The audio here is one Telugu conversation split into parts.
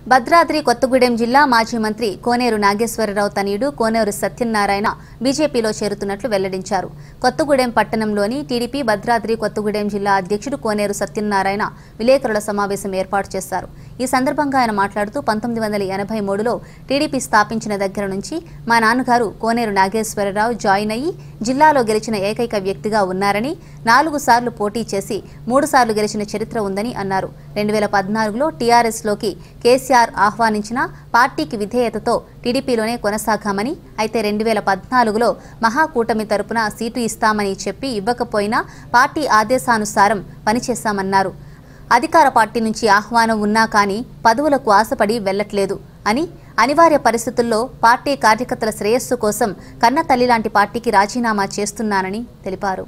భద్రాద్రి కొత్తగూడెం జిల్లా మాజీ మంత్రి కోనేరు నాగేశ్వరరావు తనయుడు కోనేరు సత్యనారాయణ బీజేపీలో చేరుతున్నట్లు వెల్లడించారు కొత్తగూడెం పట్టణంలోని టీడీపీ భద్రాద్రి కొత్తగూడెం జిల్లా అధ్యక్షుడు కోనేరు సత్యనారాయణ విలేకరుల సమావేశం ఏర్పాటు చేశారు ఈ సందర్భంగా ఆయన మాట్లాడుతూ పంతొమ్మిది వందల ఎనభై మూడులో టీడీపీ స్థాపించిన దగ్గర నుంచి మా నాన్నగారు కోనేరు నాగేశ్వరరావు జాయిన్ అయ్యి జిల్లాలో గెలిచిన ఏకైక వ్యక్తిగా ఉన్నారని నాలుగు సార్లు పోటీ చేసి మూడు సార్లు గెలిచిన చరిత్ర ఉందని అన్నారు రెండు వేల పద్నాలుగులో టీఆర్ఎస్లోకి కేసీఆర్ ఆహ్వానించిన పార్టీకి విధేయతతో టీడీపీలోనే కొనసాగామని అయితే రెండు వేల పద్నాలుగులో మహాకూటమి తరపున సీటు ఇస్తామని చెప్పి ఇవ్వకపోయినా పార్టీ ఆదేశానుసారం పనిచేశామన్నారు అధికార పార్టీ నుంచి ఆహ్వానం ఉన్నా కానీ పదవులకు ఆశపడి వెళ్లట్లేదు అని అనివార్య పరిస్థితుల్లో పార్టీ కార్యకర్తల శ్రేయస్సు కోసం కన్న తల్లి లాంటి పార్టీకి రాజీనామా చేస్తున్నానని తెలిపారు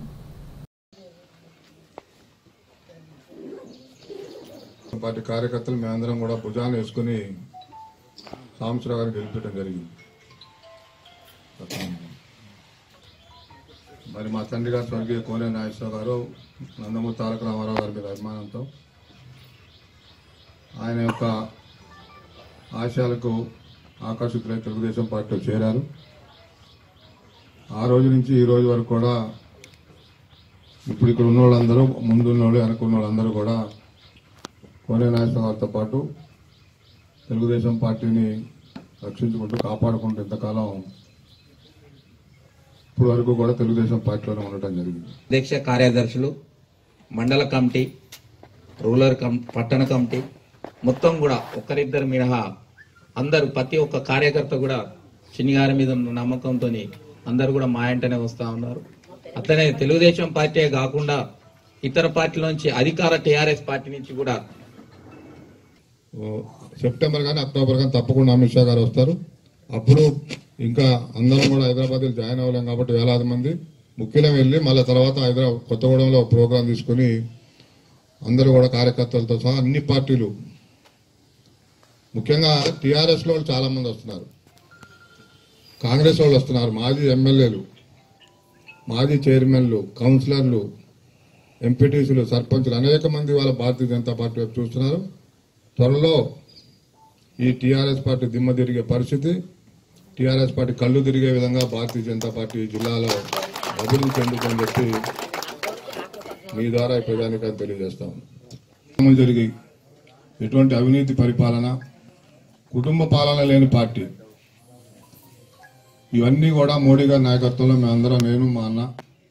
పార్టీ కార్యకర్తలు మేమందరం కూడా భుజాన్ని వేసుకుని సాంబశివరావు గారిని గెలిపించడం జరిగింది మరి మా తండ్రి గారు స్వర్గీయ కోనే నాగేశ్వరరావు గారు నందమూరి తారక రామారావు గారి మీద అభిమానంతో ఆయన యొక్క ఆశయాలకు ఆకర్షితులై తెలుగుదేశం పార్టీలో చేరారు ఆ రోజు నుంచి ఈ రోజు వరకు కూడా ఇప్పుడు ఇక్కడ ఉన్న వాళ్ళందరూ ముందున్న వాళ్ళు వెనకున్న వాళ్ళందరూ కూడా కోనే నాగేశ్వర గారితో పాటు తెలుగుదేశం పార్టీని రక్షించుకుంటూ కాపాడుకుంటూ ఇంతకాలం ఇప్పుడు వరకు కూడా తెలుగుదేశం పార్టీలోనే ఉండటం జరిగింది అధ్యక్ష కార్యదర్శులు మండల కమిటీ రూరల్ కమ్ పట్టణ కమిటీ మొత్తం కూడా ఒక్కరిద్దరు మినహా అందరూ ప్రతి ఒక్క కార్యకర్త కూడా చిన్నిగారి మీద ఉన్న నమ్మకంతో అందరూ కూడా మా ఇంటనే వస్తా ఉన్నారు అట్లనే తెలుగుదేశం పార్టీ కాకుండా ఇతర పార్టీల నుంచి అధికార టీఆర్ఎస్ పార్టీ నుంచి కూడా ఓ, సెప్టెంబర్ కానీ అక్టోబర్ కానీ తప్పకుండా అమిత్ షా గారు వస్తారు అప్పుడు ఇంకా అందరం కూడా హైదరాబాద్ జాయిన్ అవ్వలేం కాబట్టి వేలాది మంది ముఖ్యులం వెళ్ళి మళ్ళీ తర్వాత హైదరాబాద్ కొత్తగూడెంలో ప్రోగ్రాం తీసుకుని అందరూ కూడా కార్యకర్తలతో సహా అన్ని పార్టీలు ముఖ్యంగా టీఆర్ఎస్ లో వాళ్ళు చాలా మంది వస్తున్నారు కాంగ్రెస్ వాళ్ళు వస్తున్నారు మాజీ ఎమ్మెల్యేలు మాజీ చైర్మన్లు కౌన్సిలర్లు ఎంపీటీసీలు సర్పంచులు అనేక మంది వాళ్ళ భారతీయ జనతా పార్టీ వైపు చూస్తున్నారు త్వరలో ఈ టీఆర్ఎస్ పార్టీ దిమ్మ తిరిగే పరిస్థితి టీఆర్ఎస్ పార్టీ కళ్ళు తిరిగే విధంగా భారతీయ జనతా పార్టీ ఈ జిల్లాలో అభివృద్ధి చెందుతుందని చెప్పి మీ ద్వారా ఈ ప్రజానికాన్ని తెలియజేస్తాం అమలు జరిగి ఎటువంటి అవినీతి పరిపాలన కుటుంబ పాలన లేని పార్టీ ఇవన్నీ కూడా మోడీ గారి నాయకత్వంలో మేమందరం నేను మా అన్న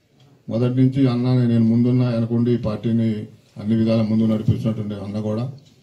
మొదటి నుంచి అన్న నేను ముందున్నా వెనకుండి ఈ పార్టీని అన్ని విధాల ముందు నడిపిస్తున్నట్టుండే అన్న కూడా